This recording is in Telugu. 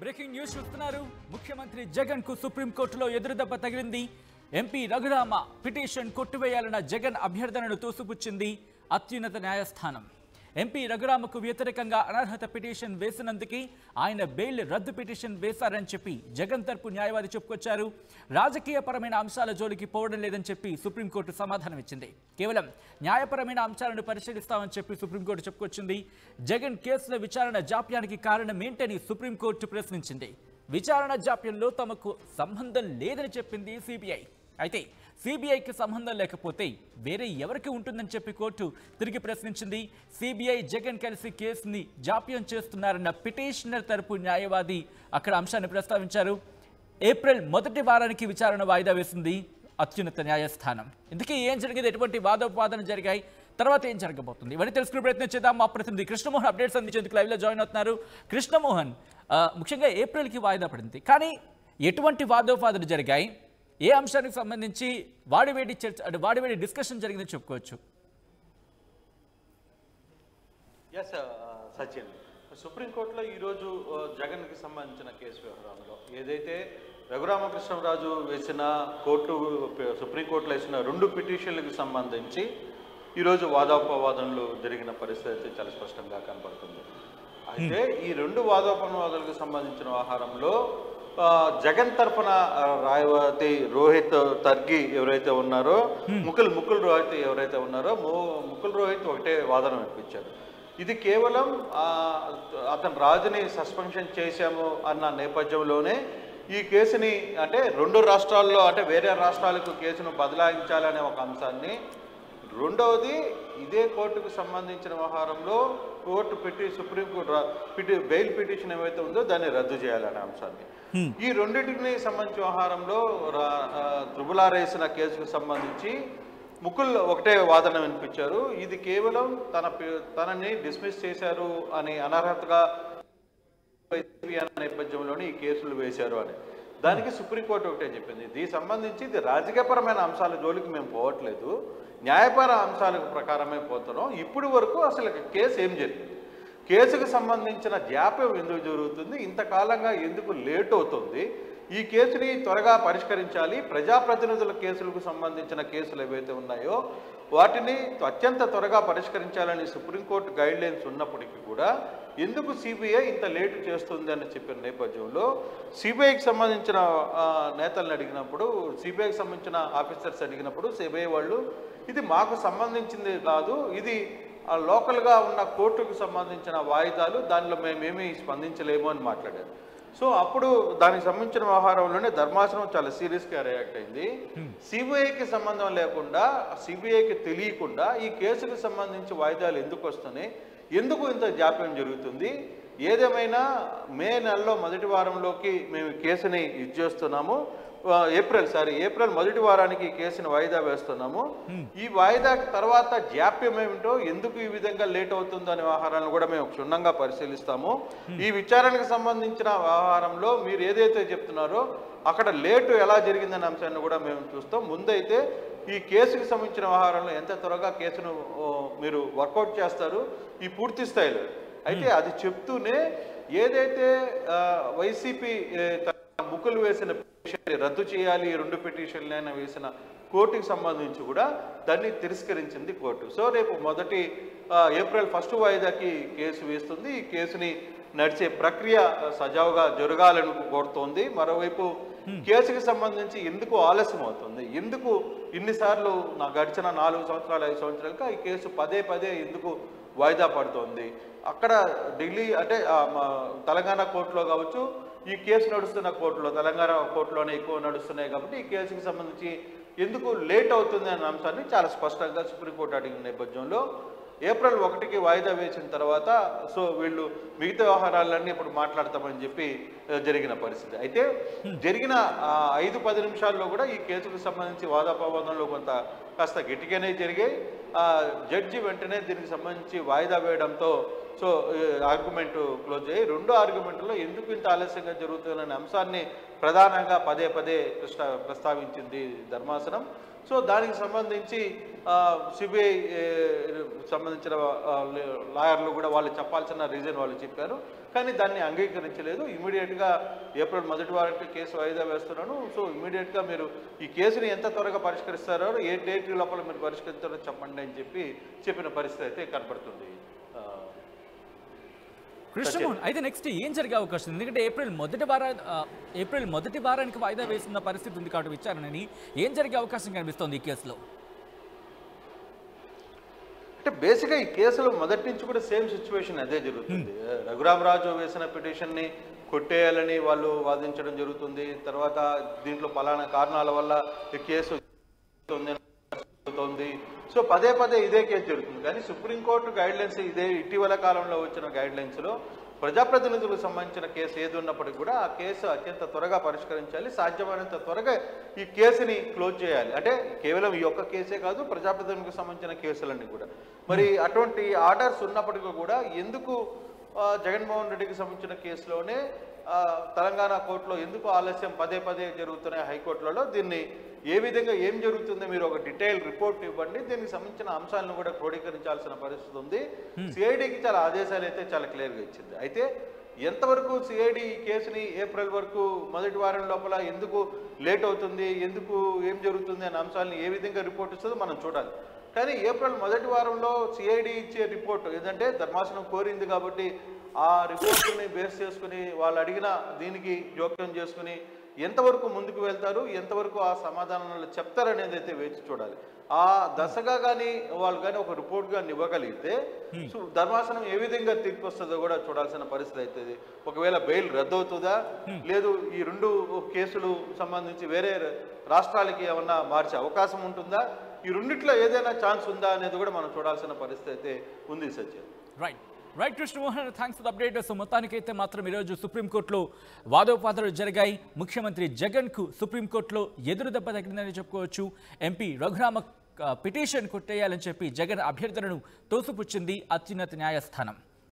బ్రేకింగ్ న్యూస్ చూస్తున్నారు ముఖ్యమంత్రి జగన్ కు సుప్రీంకోర్టులో ఎదురుదెబ్బ తగిలింది ఎంపీ రఘురామ పిటిషన్ కొట్టివేయాలన్న జగన్ అభ్యర్థనను తోసిపుచ్చింది అత్యున్నత న్యాయస్థానం ఎంపీ రఘురామకు వ్యతిరేకంగా అనర్హత పిటిషన్ వేసినందుకే ఆయన బెయిల్ రద్దు పిటిషన్ వేశారని చెప్పి జగన్ తరపు న్యాయవాది చెప్పుకొచ్చారు రాజకీయపరమైన అంశాల జోలికి పోవడం లేదని చెప్పి సుప్రీంకోర్టు సమాధానం ఇచ్చింది కేవలం న్యాయపరమైన అంశాలను పరిశీలిస్తామని చెప్పి సుప్రీంకోర్టు చెప్పుకొచ్చింది జగన్ కేసుల విచారణ జాప్యానికి కారణం ఏంటని సుప్రీంకోర్టు ప్రశ్నించింది విచారణ జాప్యంలో తమకు సంబంధం లేదని చెప్పింది సిబిఐ అయితే సిబిఐకి సంబంధం లేకపోతే వేరే ఎవరికి ఉంటుందని చెప్పి కోర్టు తిరిగి ప్రశ్నించింది సిబిఐ జగన్ కలిసి కేసుని జాప్యం చేస్తున్నారన్న పిటిషనర్ తరపు న్యాయవాది అక్కడ అంశాన్ని ప్రస్తావించారు ఏప్రిల్ మొదటి వారానికి విచారణ వాయిదా వేసింది అత్యున్నత న్యాయస్థానం ఇందుకే ఏం జరిగింది ఎటువంటి వాదోపవాదన జరిగాయి తర్వాత ఏం జరగబోతుంది ఇవన్నీ తెలుసుకునే ప్రయత్నం చేద్దాం మా ప్రతినిధి కృష్ణమోహన్ అప్డేట్స్ అందించేందుకు లైవ్లో జాయిన్ అవుతున్నారు కృష్ణమోహన్ ఆ, ముఖ్యంగా ఏప్రిల్కి వాయిదా పడింది కానీ ఎటువంటి వాదోపవాదనలు జరిగాయి ఏ అంశానికి సంబంధించి వాడివేడి చర్చ అంటే వాడివేడి డిస్కషన్ జరిగిందని చెప్పుకోవచ్చు ఎస్ సచిన్ సుప్రీంకోర్టులో ఈరోజు ఆ, జగన్కి సంబంధించిన కేసు వ్యవహారంలో ఏదైతే రఘురామకృష్ణరాజు వేసిన కోర్టు సుప్రీంకోర్టులో వేసిన రెండు పిటిషన్లకు సంబంధించి ఈరోజు వాదోపవాదనలు జరిగిన పరిస్థితి అయితే చాలా స్పష్టంగా కనపడుతుంది అయితే ఈ రెండు వాదోపవాదాలకు సంబంధించిన వ్యవహారంలో ఆ, జగన్ తరఫున ఆ, రాయవతి రోహిత్ తర్గి ఎవరైతే ఉన్నారో ముకుల్ ముకుల్ రోహిత్ ఎవరైతే ఉన్నారో ము- ముకుల్ రోహిత్ ఒకటే వాదన వినిపించారు ఇది కేవలం ఆ, అతను రాజుని సస్పెన్షన్ చేశాము అన్న నేపథ్యంలోనే ఈ కేసుని అంటే రెండు రాష్ట్రాల్లో అంటే వేరే రాష్ట్రాలకు కేసును బదలాయించాలనే ఒక అంశాన్ని రెండవది ఇదే కోర్టుకు సంబంధించిన వ్యవహారంలో కోర్టు పెట్టి సుప్రీంకోర్టు రా- పిటి బెయిల్ పిటిషన్ ఏవైతే ఉందో దాన్ని రద్దు చేయాలనే అంశాన్ని ఈ రెండింటికి సంబంధించిన వ్యవహారంలో రా- ఆ, త్రిబులార్ వేసిన కేసుకు సంబంధించి ముకుల్ ఒకటే వాదన వినిపించారు ఇది కేవలం తన పే- తనని డిస్మిస్ చేశారు అని అనర్హతగా వైసీపీ అన్న నేపథ్యంలోనే ఈ కేసులు వేశారు అని దానికి సుప్రీంకోర్టు ఒకటే చెప్పింది దీనికి సంబంధించి ఇది రాజకీయపరమైన అంశాల జోలికి మేము పోవట్లేదు న్యాయపర అంశాల ప్రకారమే పోతున్నాం ఇప్పటి వరకు అసలు కేసు ఏం జరిగింది కేసుకు సంబంధించిన జాప్యం ఎందుకు జరుగుతుంది ఇంతకాలంగా ఎందుకు లేట్ అవుతుంది ఈ కేసుని త్వరగా పరిష్కరించాలి ప్రజాప్రతినిధుల కేసులకు సంబంధించిన కేసులు ఏవైతే ఉన్నాయో వాటిని అత్యంత త్వరగా పరిష్కరించాలని సుప్రీంకోర్టు గైడ్ లైన్స్ ఉన్నప్పటికీ కూడా ఎందుకు సిబిఐ ఇంత లేటు చేస్తుంది అని చెప్పిన నేపథ్యంలో సిబిఐకి సంబంధించిన ఆ, నేతలను అడిగినప్పుడు సిబిఐకి సంబంధించిన ఆఫీసర్స్ అడిగినప్పుడు సిబిఐ వాళ్ళు ఇది మాకు సంబంధించింది కాదు ఇది ఆ, లోకల్గా ఉన్న కోర్టుకు సంబంధించిన వాయిదాలు దానిలో మేమేమీ స్పందించలేము అని మాట్లాడారు సో అప్పుడు దానికి సంబంధించిన వ్యవహారంలోనే ధర్మాసనం చాలా సీరియస్గా రియాక్ట్ అయింది సిబిఐకి సంబంధం లేకుండా సిబిఐకి తెలియకుండా ఈ కేసుకు సంబంధించి వాయిదాలు ఎందుకు వస్తున్నాయి ఎందుకు ఇంత జాప్యం జరుగుతుంది ఏదేమైనా మే నెలలో మొదటి వారంలోకి మేము ఈ కేసుని ఇది చేస్తున్నాము ఆ, ఏప్రిల్ సారీ ఏప్రిల్ మొదటి వారానికి ఈ కేసుని వాయిదా వేస్తున్నాము ఈ వాయిదా తర్వాత జాప్యం ఏమిటో ఎందుకు ఈ విధంగా లేట్ అవుతుందో అనే వ్యవహారాలను కూడా మేము క్షుణ్ణంగా పరిశీలిస్తాము ఈ విచారణకు సంబంధించిన వ్యవహారంలో మీరు ఏదైతే చెప్తున్నారో అక్కడ లేటు ఎలా జరిగిందనే అంశాన్ని కూడా మేము చూస్తాం ముందైతే ఈ కేసుకు సంబంధించిన వ్యవహారంలో ఎంత త్వరగా కేసును ఓ, మీరు వర్కౌట్ చేస్తారు ఈ పూర్తి స్థాయిలో అయితే అది చెప్తూనే ఏదైతే ఆ, వైసీపీ ఏ, తన ముక్కులు వేసిన పిటిషన్ రద్దు చేయాలి ఈ రెండు పిటిషన్లైనా వేసిన కోర్టుకి సంబంధించి కూడా దాన్ని తిరస్కరించింది కోర్టు సో రేపు మొదటి ఆ, ఏప్రిల్ ఫస్ట్ వాయిదాకి కేసు వేస్తుంది ఈ కేసుని నడిచే ప్రక్రియ ఆ, సజావుగా జరగాలని కోరుతోంది మరోవైపు కేసుకి సంబంధించి ఎందుకు ఆలస్యం అవుతుంది ఎందుకు ఇన్నిసార్లు నా గడిచిన నాలుగు సంవత్సరాలు ఐదు సంవత్సరాలుగా ఈ కేసు పదే పదే ఎందుకు వాయిదా పడుతోంది అక్కడ ఢిల్లీ అంటే ఆ, మా తెలంగాణ కోర్టులో కావచ్చు ఈ కేసు నడుస్తున్న కోర్టులో తెలంగాణ కోర్టులోనే ఎక్కువ నడుస్తున్నాయి కాబట్టి ఈ కేసుకి సంబంధించి ఎందుకు లేట్ అవుతుంది అనే అంశాన్ని చాలా స్పష్టంగా సుప్రీంకోర్టు అడిగిన నేపథ్యంలో ఏప్రిల్ ఒకటికి వాయిదా వేసిన తర్వాత సో వీళ్ళు మిగతా వ్యవహారాలన్నీ ఇప్పుడు మాట్లాడతామని చెప్పి ఆ, జరిగిన పరిస్థితి అయితే జరిగిన ఆ, ఐదు పది నిమిషాల్లో కూడా ఈ కేసుకు సంబంధించి వాదాపవాదంలో కొంత కాస్త గట్టిగానే జరిగాయి ఆ, జడ్జి వెంటనే దీనికి సంబంధించి వాయిదా వేయడంతో సో ఆర్గ్యుమెంట్ క్లోజ్ అయ్యి రెండో ఆర్గ్యుమెంట్లో ఎందుకు ఇంత ఆలస్యంగా జరుగుతుందనే అంశాన్ని ప్రధానంగా పదే పదే ప్రస్తా ప్రస్తావించింది ధర్మాసనం సో దానికి సంబంధించి సిబిఐ సంబంధించిన ఆ, లాయర్లు కూడా వాళ్ళు చెప్పాల్సిన రీజన్ వాళ్ళు చెప్పారు కానీ దాన్ని అంగీకరించలేదు ఇమీడియట్గా ఏప్రిల్ మొదటి వారానికి కేసు వాయిదా వేస్తున్నాను సో ఇమీడియట్గా మీరు ఈ కేసుని ఎంత త్వరగా పరిష్కరిస్తారో ఏ డేట్ లోపల మీరు పరిష్కరిస్తారో చెప్పండి అని చెప్పి చెప్పిన పరిస్థితి అయితే కనపడుతుంది ఆ, కృష్ణమోహన్ అయితే నెక్స్ట్ ఏం జరిగే అవకాశం ఉంది ఎందుకంటే ఏప్రిల్ మొదటి వార ఆ, ఏప్రిల్ మొదటి వారానికి వాయిదా వేసిన పరిస్థితి ఉంది కాబట్టి విచారణని ఏం జరిగే అవకాశం కనిపిస్తోంది ఈ కేసులో అంటే బేసిక్గా ఈ కేసులో మొదటి నుంచి కూడా సేమ్ సిచ్యువేషన్ అదే జరుగుతుంది రఘురామరాజు వేసిన పిటిషన్ని కొట్టేయాలని వాళ్ళు వాదించడం జరుగుతుంది తర్వాత దీంట్లో పలానా కారణాల వల్ల ఈ కేసు ఉంది జరుగుతుంది సో పదే పదే ఇదే కేసు జరుగుతుంది కానీ సుప్రీంకోర్టు గైడ్ లైన్స్ ఇదే ఇటీవల కాలంలో వచ్చిన గైడ్ లైన్స్లో ప్రజాప్రతినిధులకు సంబంధించిన కేసు ఏది ఉన్నప్పటికీ కూడా ఆ కేసు అత్యంత త్వరగా పరిష్కరించాలి సాధ్యమైనంత త్వరగా ఈ కేసుని క్లోజ్ చేయాలి అంటే కేవలం ఈ ఒక్క కేసే కాదు ప్రజాప్రతినిధులకు సంబంధించిన కేసులన్నీ కూడా మరి అటువంటి ఆర్డర్స్ ఉన్నప్పటికీ కూడా ఎందుకు ఆ, జగన్మోహన్ రెడ్డికి సంబంధించిన కేసులోనే ఆ, తెలంగాణ కోర్టులో ఎందుకు ఆలస్యం పదే పదే జరుగుతున్నాయి హైకోర్టులలో దీన్ని ఏ విధంగా ఏం జరుగుతుందో మీరు ఒక డీటెయిల్ రిపోర్ట్ ఇవ్వండి దీనికి సంబంధించిన అంశాలను కూడా క్రోడీకరించాల్సిన పరిస్థితి ఉంది సిఐడికి చాలా ఆదేశాలు అయితే చాలా క్లియర్గా ఇచ్చింది అయితే ఎంతవరకు సిఐడి ఈ కేసుని ఏప్రిల్ వరకు మొదటి వారం లోపల ఎందుకు లేట్ అవుతుంది ఎందుకు ఏం జరుగుతుంది అనే అంశాలను ఏ విధంగా రిపోర్ట్ ఇస్తుందో మనం చూడాలి కానీ ఏప్రిల్ మొదటి వారంలో సిఐడి ఇచ్చే రిపోర్ట్ ఏదంటే ధర్మాసనం కోరింది కాబట్టి ఆ రిపోర్ట్ని బేస్ చేసుకుని వాళ్ళు అడిగిన దీనికి జోక్యం చేసుకుని ఎంతవరకు ముందుకు వెళ్తారు ఎంతవరకు ఆ సమాధానాలు చెప్తారనేది అయితే వేచి చూడాలి ఆ దశగా కానీ వాళ్ళు కానీ ఒక రిపోర్ట్ కానీ ఇవ్వగలిగితే సో ధర్మాసనం ఏ విధంగా తీర్పు వస్తుందో కూడా చూడాల్సిన పరిస్థితి అవుతుంది ఒకవేళ బెయిల్ రద్దు అవుతుందా లేదు ఈ రెండు కేసులు సంబంధించి వేరే రాష్ట్రాలకి ఏమన్నా మార్చే అవకాశం ఉంటుందా ఈ రెండిట్లో ఏదైనా ఛాన్స్ ఉందా అనేది కూడా మనం చూడాల్సిన పరిస్థితి అయితే ఉంది Satyam right right Krishnamohan thanks for update so మొత్తానికైతే మాత్రం ఈరోజు సుప్రీంకోర్టులో వాదోపాదాలు జరిగాయి ముఖ్యమంత్రి జగన్కు సుప్రీంకోర్టులో ఎదురు దెబ్బ తగిలిందని చెప్పుకోవచ్చు ఎంపీ రఘురామ ఆ, పిటిషన్ కొట్టేయాలని చెప్పి జగన్ అభ్యర్థనను తోసిపుచ్చింది అత్యున్నత న్యాయస్థానం